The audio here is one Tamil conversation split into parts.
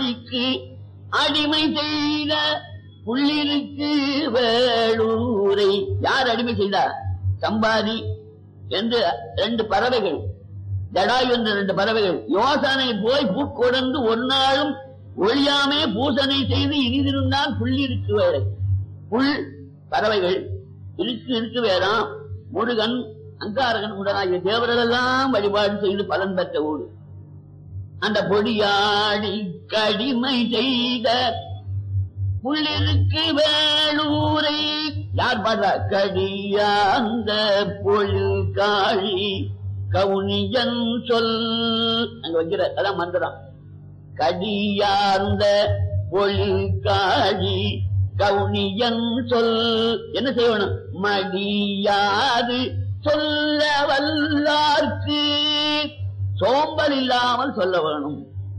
சம்பாதிக்கு அடிமை செய்த புள்ளிருக்கு வேளூரை யார் அடிமை செய்தா சம்பாதி என்று ரெண்டு பறவைகள் ஜடாயு என்ற ரெண்டு பறவைகள் யோசனை போய் பூக்கொடர்ந்து ஒரு நாளும் ஒழியாமே பூசனை செய்து இனிதிருந்தான் புள்ளிருக்கு வேலை புல் பறவைகள் இருக்கு இருக்கு வேறாம் முருகன் அங்காரகன் உடனாகிய தேவரெல்லாம் வழிபாடு செய்து பலன் பெற்ற ஊடு அந்த பொடியாடி கடிமை செய்த புள்ளிருக்கு வேளூரை யார் பாடுறா கடியாந்த பொழில் காழி கவுனியன் சொல் அங்க வைக்கிற அதான் மந்திரம் கடியார்ந்த பொழில் காழி கவுனியன் சொல் என்ன செய்யணும் மடியாது சொல்ல வல்லார்க்கு சோம்பல் இல்லாமல் சொல்ல வேணும்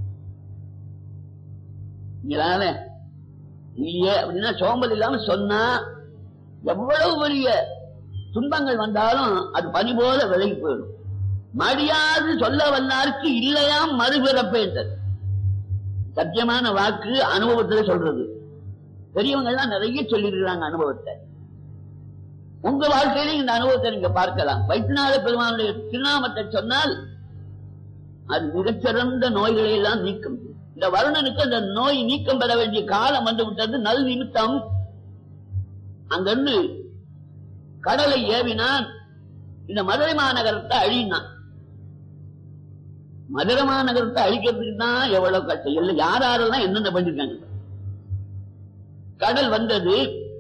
இங்கதானே இல்லையே அப்படின்னா சோம்பல் இல்லாம சொன்னா எவ்வளவு பெரிய துன்பங்கள் வந்தாலும் அது பனி போல விலகி போயிடும் மடியாது சொல்ல வல்லாருக்கு இல்லையாம் மறுபிறப்பேற்றது சத்தியமான வாக்கு அனுபவத்துல சொல்றது பெரியவங்க எல்லாம் நிறைய சொல்லிருக்கிறாங்க அனுபவத்தை உங்க வாழ்க்கையில இந்த அனுபவத்தை நீங்க பார்க்கலாம் வைத்தியநாத பெருமானுடைய திருநாமத்தை சொன்னால் அது மிகச்சிறந்த நோய்களை எல்லாம் நீக்கும் இந்த வருணனுக்கு அந்த நோய் நீக்கம் பெற வேண்டிய காலம் வந்து விட்டது நல் நிமித்தம் அங்கிருந்து கடலை ஏவினான் இந்த மதுரை மாநகரத்தை அழினான் மதுரை மாநகரத்தை அழிக்கிறதுக்கு தான் எவ்வளவு கஷ்டம் இல்லை யார் யாரெல்லாம் என்னென்ன பண்ணிருக்காங்க கடல் வந்தது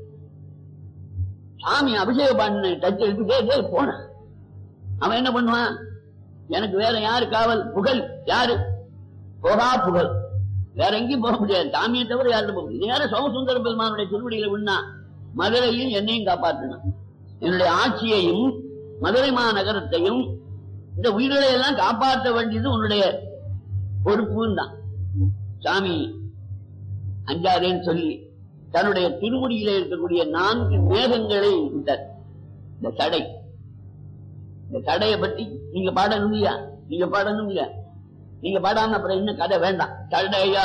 சாமி அபிஷேகம் பண்ண டச் எடுத்து போன அவன் என்ன பண்ணுவான் எனக்கு வேற யாரு காவல் புகழ் யாரு போகா புகழ் வேற எங்கேயும் போக முடியாது சாமியை தவிர யாரும் போக முடியாது நேரம் சோமசுந்தர பெருமானுடைய திருவடியில விண்ணா மதுரையும் என்னையும் காப்பாற்றினான் என்னுடைய ஆட்சியையும் மதுரை மாநகரத்தையும் இந்த உயிர்களை எல்லாம் காப்பாற்ற வேண்டியது உன்னுடைய பொறுப்புன்னு தான் சாமி அஞ்சாதேன்னு சொல்லி தன்னுடைய திருமுடியில இருக்கக்கூடிய நான்கு மேகங்களை விட்டார் இந்த தடை இந்த தடையை பற்றி நீங்க பாடணும் இல்லையா நீங்க பாடணும் இல்லையா நீங்க பாடாம அப்புறம் இன்னும் கதை வேண்டாம் தடையா